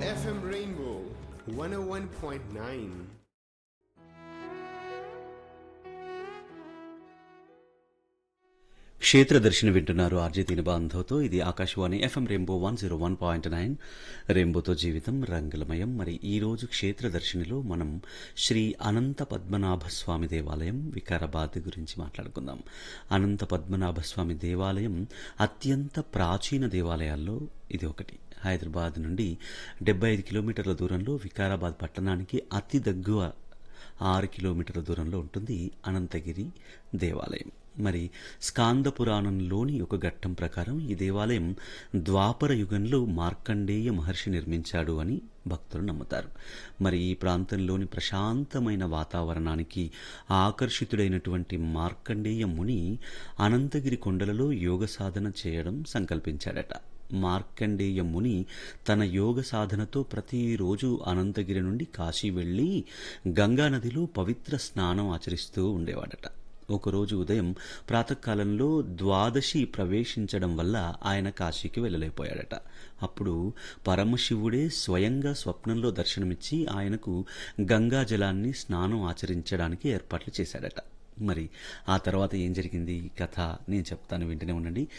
FM Rainbow 101.9. క్షేత్ర దర్శనం వింటున్నారు ఆర్జే దీని బాంధవ్తో ఇది Akashvani FM rainbow one zero one point nine రెయిన్బోతో జీవితం రంగులమయం మరి ఈ రోజు క్షేత్ర దర్శనిలో మనం శ్రీ అనంత పద్మనాభ స్వామి దేవాలయం వికారాబాద్ గురించి మాట్లాడుకుందాం అనంత పద్మనాభ స్వామి దేవాలయం అత్యంత ప్రాచీన దేవాలయాల్లో ఇది ఒకటి హైదరాబాద్ నుండి డెబ్బై ఐదు కిలోమీటర్ల దూరంలో వికారాబాద్ పట్టణానికి అతి దగ్గర ఆరు కిలోమీటర్ల దూరంలో ఉంటుంది అనంతగిరి దేవాలయం మరి స్కాంద పురాణంలోని ఒక ఘట్టం ప్రకారం ఈ దేవాలయం ద్వాపర యుగంలో మార్కండేయ మహర్షి నిర్మించాడు అని భక్తులు నమ్ముతారు మరి ఈ ప్రాంతంలోని ప్రశాంతమైన వాతావరణానికి ఆకర్షితుడైనటువంటి మార్కండేయ ముని అనంతగిరి కొండలలో యోగ సాధన చేయడం సంకల్పించాడట మార్కండేయ ముని తన యోగ సాధనతో ప్రతిరోజు అనంతగిరి నుండి కాశీ వెళ్ళి గంగా నదిలో పవిత్ర స్నానం ఆచరిస్తూ ఉండేవాడట ఒకరోజు ఉదయం ప్రాతకాలంలో ద్వాదశి ప్రవేశించడం వల్ల ఆయన కాశీకి వెళ్ళలేకపోయాడట అప్పుడు పరమశివుడే స్వయంగా స్వప్నంలో దర్శనమిచ్చి ఆయనకు గంగా జలాన్ని స్నానం ఆచరించడానికి ఏర్పాట్లు చేశాడట మరి ఆ తర్వాత ఏం జరిగింది ఈ కథ నేను చెప్తాను వింటూనే ఉండండి